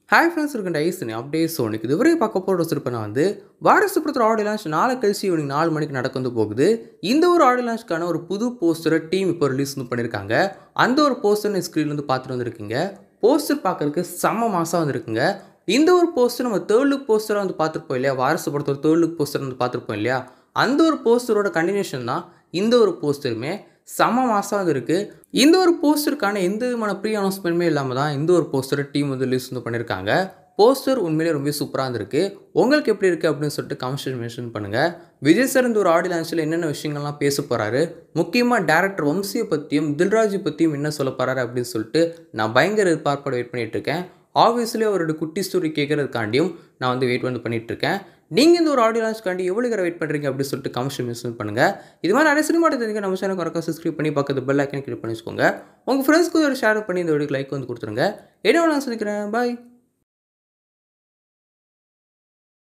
hi friends இருக்கின்ற ஐசனி update சோனிக்கு இதுவரை பார்க்க போகிற சிறப்பை வந்து வாரிசு படத்தோட ஆடியோ லான்ச் நாளை கழிச்சு ஈவினிங் நாலு மணிக்கு நடக்க வந்து போகுது இந்த ஒரு ஆடியோ லான்ச்க்கான ஒரு புது போஸ்டரை டீம் இப்போ ரிலீஸ் வந்து பண்ணியிருக்காங்க அந்த ஒரு போஸ்டர் ஸ்க்ரீன்ல வந்து பார்த்துட்டு வந்திருக்கீங்க போஸ்டர் பார்க்கறதுக்கு செம்ம மாசாக வந்துருக்குங்க இந்த ஒரு போஸ்டர் நம்ம தேர்ட் லுக் போஸ்டராக வந்து பார்த்துருப்போம் இல்லையா வாரிசு படத்தோட தேர்ட் லுக் போஸ்டர் வந்து பார்த்துருப்போம் இல்லையா அந்த ஒரு போஸ்டரோட கண்டினியூஷன் தான் இந்த ஒரு போஸ்டருமே செம்ம மாதம் அது இருக்குது இந்த ஒரு போஸ்டருக்கான எந்த விதமான ப்ரீ அனௌன்ஸ்மெண்ட்டுமே இல்லாமல் தான் இந்த ஒரு போஸ்டரை டீம் வந்து ரிலீஸ் வந்து பண்ணியிருக்காங்க போஸ்டர் உண்மையிலே ரொம்ப சூப்பராக இருந்திருக்கு உங்களுக்கு எப்படி இருக்குது அப்படின்னு சொல்லிட்டு கமெண்ட்ஸ் மென்ஷன் பண்ணுங்கள் விஜய் சார் இந்த ஒரு ஆடியோ லான்ச்சில் என்னென்ன விஷயங்கள்லாம் பேச போகிறாரு முக்கியமாக டேரக்டர் வம்சியை பற்றியும் தில்ராஜை பற்றியும் என்ன சொல்ல போகிறாரு அப்படின்னு சொல்லிட்டு நான் பயங்கர எதிர்பார்ப்போட வெயிட் பண்ணிட்டு இருக்கேன் ஆப்வியஸ்லி அவரோட குட்டி ஸ்டோரி கேட்கறதுக்காண்டியும் நான் வந்து வெயிட் வந்து பண்ணிட்டு இருக்கேன் நீங்கள் இந்த ஒரு ஆடியோ லான்ச்காண்டி எவ்வளோ நேரம் வெயிட் பண்ணுறீங்க அப்படின்னு சொல்லிட்டு கமெண்ட்ஸ் மென்ஷன் பண்ணுங்கள் இது மாதிரி நிறைய சினிமா தெரிஞ்சுக்க நம்ம சேனல் கரெக்டாக சப்ஸ்கிரைப் பண்ணி பக்கத்து பெல் ஐக்கன் கிளிக் பண்ணி வச்சுக்கோங்க உங்கள் ஃப்ரெண்ட்ஸ்க்கு ஒரு ஷேர் பண்ணி இந்த வீடியோக்கு லைக் வந்து கொடுத்துருங்க என்ன நான் சொல்லிக்கிறேன் பாய்